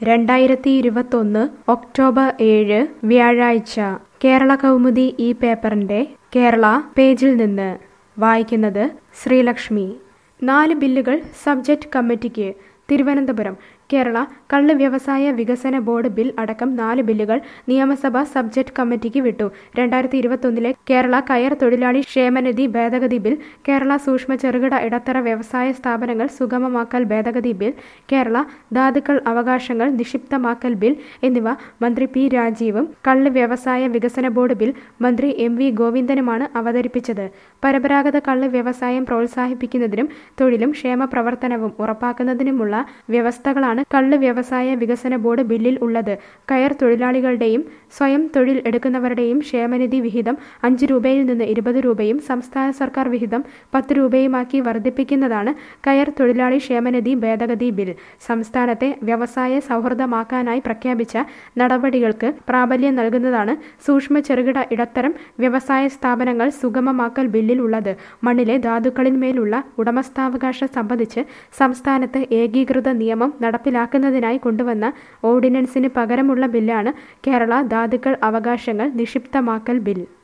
രണ്ടായിരത്തി ഇരുപത്തൊന്ന് ഒക്ടോബർ ഏഴ് വ്യാഴാഴ്ച കേരള കൗമുദി ഈ പേപ്പറിന്റെ കേരള പേജിൽ നിന്ന് വായിക്കുന്നത് ശ്രീലക്ഷ്മി നാല് ബില്ലുകൾ സബ്ജക്ട് കമ്മിറ്റിക്ക് തിരുവനന്തപുരം കേരള കള്ള് വ്യവസായ വികസന ബോർഡ് ബിൽ അടക്കം നാല് ബില്ലുകൾ നിയമസഭ സബ്ജക്ട് കമ്മിറ്റിക്ക് വിട്ടു രണ്ടായിരത്തി ഇരുപത്തൊന്നിലെ കേരള കയർ തൊഴിലാളി ക്ഷേമനിധി ഭേദഗതി ബിൽ കേരള സൂക്ഷ്മ ചെറുകിട ഇടത്തര വ്യവസായ സ്ഥാപനങ്ങൾ സുഗമമാക്കൽ ഭേദഗതി ബിൽ കേരള ധാതുക്കൾ അവകാശങ്ങൾ നിക്ഷിപ്തമാക്കൽ ബിൽ എന്നിവ മന്ത്രി പി രാജീവും കള്ള് വ്യവസായ വികസന ബോർഡ് ബിൽ മന്ത്രി എം വി ഗോവിന്ദനുമാണ് അവതരിപ്പിച്ചത് പരമ്പരാഗത കള്ള് വ്യവസായം പ്രോത്സാഹിപ്പിക്കുന്നതിനും തൊഴിലും ക്ഷേമ പ്രവർത്തനവും ഉറപ്പാക്കുന്നതിനുമുള്ള വ്യവസ്ഥകളാണ് കള്ള് വ്യവസായ വികസന ബോർഡ് ബില്ലിൽ ഉള്ളത് കയർ തൊഴിലാളികളുടെയും സ്വയം തൊഴിൽ എടുക്കുന്നവരുടെയും ക്ഷേമനിധി വിഹിതം അഞ്ച് രൂപയിൽ നിന്ന് ഇരുപത് രൂപയും സംസ്ഥാന സർക്കാർ വിഹിതം പത്ത് രൂപയുമാക്കി വർദ്ധിപ്പിക്കുന്നതാണ് കയർ തൊഴിലാളി ക്ഷേമനിധി ഭേദഗതി ബിൽ സംസ്ഥാനത്തെ വ്യവസായ സൗഹൃദമാക്കാനായി പ്രഖ്യാപിച്ച നടപടികൾക്ക് പ്രാബല്യം നൽകുന്നതാണ് സൂക്ഷ്മ ചെറുകിട ഇടത്തരം വ്യവസായ സ്ഥാപനങ്ങൾ സുഗമമാക്കൽ ബില്ലിൽ ഉള്ളത് മണ്ണിലെ ധാതുക്കളിന്മേലുള്ള ഉടമസ്ഥാവകാശം സംബന്ധിച്ച് സംസ്ഥാനത്ത് ഏകീകൃത നിയമം നടപ്പിലാക്കുന്നതിനായി കൊണ്ടുവന്ന ഓർഡിനൻസിന് പകരമുള്ള ബില്ലാണ് കേരള ധാതുക്കൾ അവകാശങ്ങൾ നിക്ഷിപ്തമാക്കൽ ബിൽ